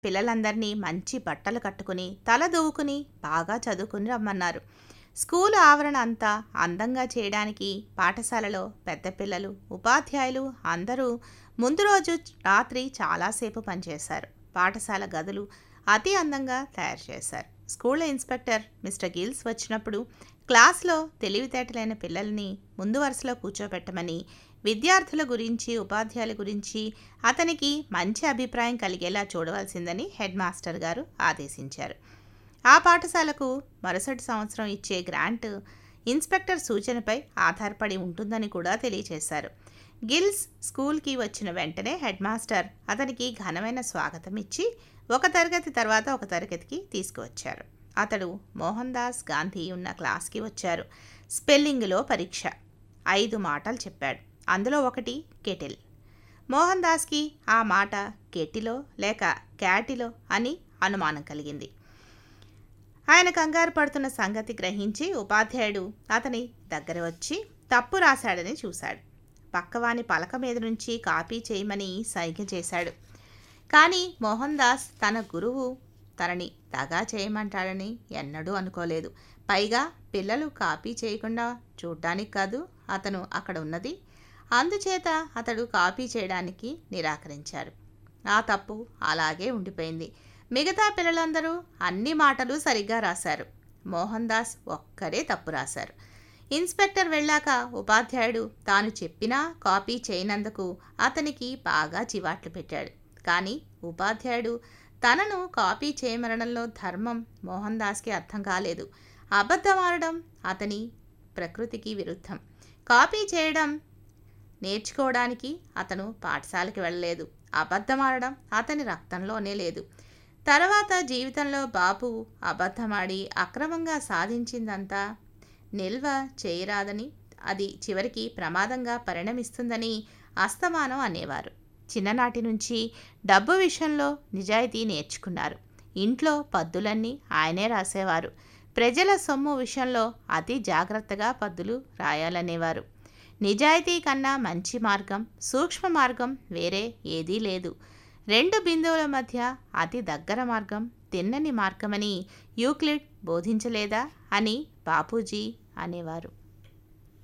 పిల్లలందరినీ మంచి బట్టలు కట్టుకుని తల దువ్వుకుని బాగా చదువుకుని రమ్మన్నారు స్కూల్ ఆవరణ అంతా అందంగా చేయడానికి పాఠశాలలో పెద్ద పిల్లలు ఉపాధ్యాయులు అందరూ ముందు రోజు రాత్రి చాలాసేపు పనిచేశారు పాఠశాల గదులు అతి అందంగా తయారు చేశారు స్కూల్ ఇన్స్పెక్టర్ మిస్టర్ గిల్స్ వచ్చినప్పుడు క్లాస్లో తెలివితేటలైన పిల్లల్ని ముందు వరుసలో కూర్చోబెట్టమని విద్యార్థుల గురించి ఉపాధ్యాయుల గురించి అతనికి మంచి అభిప్రాయం కలిగేలా చూడవలసిందని హెడ్ మాస్టర్ గారు ఆదేశించారు ఆ పాఠశాలకు మరుసటి సంవత్సరం ఇచ్చే గ్రాంట్ ఇన్స్పెక్టర్ సూచనపై ఆధారపడి ఉంటుందని కూడా తెలియజేశారు గిల్స్ స్కూల్కి వచ్చిన వెంటనే హెడ్ మాస్టర్ అతనికి ఘనమైన స్వాగతం ఇచ్చి ఒక తరగతి తర్వాత ఒక తరగతికి తీసుకువచ్చారు అతడు మోహన్ దాస్ గాంధీ ఉన్న క్లాస్కి వచ్చారు స్పెల్లింగ్లో పరీక్ష ఐదు మాటలు చెప్పాడు అందులో ఒకటి కెటిల్ మోహన్ దాస్కి ఆ మాట కెటిలో లేక క్యాటిలో అని అనుమానం కలిగింది ఆయన కంగారు పడుతున్న సంగతి గ్రహించి ఉపాధ్యాయుడు అతని దగ్గర వచ్చి తప్పు రాశాడని చూశాడు పక్కవాని పలక మీద నుంచి కాపీ చేయమని సైగ చేశాడు కానీ మోహన్ దాస్ తన గురువు తనని దగా చేయమంటాడని ఎన్నడూ అనుకోలేదు పైగా పిల్లలు కాపీ చేయకుండా చూడ్డానికి కాదు అతను అక్కడ ఉన్నది అందుచేత అతడు కాపీ చేయడానికి నిరాకరించారు ఆ తప్పు అలాగే ఉండిపోయింది మిగతా పిల్లలందరూ అన్ని మాటలు సరిగ్గా రాశారు మోహన్ దాస్ ఒక్కరే తప్పు రాశారు ఇన్స్పెక్టర్ వెళ్ళాక ఉపాధ్యాయుడు తాను చెప్పినా కాపీ చేయనందుకు అతనికి బాగా చివాట్లు పెట్టాడు కానీ ఉపాధ్యాయుడు తనను కాపీ చేయమనడంలో ధర్మం మోహన్ దాస్కి అర్థం కాలేదు అబద్ధమాడడం అతని ప్రకృతికి విరుద్ధం కాపీ చేయడం నేర్చుకోవడానికి అతను పాఠశాలకి వెళ్ళలేదు అబద్ధమాడడం అతని రక్తంలోనే లేదు తర్వాత జీవితంలో బాబు అబద్ధమాడి అక్రమంగా సాధించిందంతా నిల్వ చేయరాదని అది చివరికి ప్రమాదంగా పరిణమిస్తుందని అస్తమానం అనేవారు చిన్ననాటి నుంచి డబ్బు విషయంలో నిజాయితీ నేర్చుకున్నారు ఇంట్లో పద్దులన్నీ ఆయనే రాసేవారు ప్రజల సొమ్ము విషయంలో అతి జాగ్రత్తగా పద్దులు రాయాలనేవారు నిజాయితీ కన్నా మంచి మార్గం సూక్ష్మ మార్గం వేరే ఏదీ లేదు రెండు బిందువుల మధ్య అతి దగ్గర మార్గం తిన్నని మార్గమని యూక్లిడ్ బోధించలేదా అని బాపూజీ అనేవారు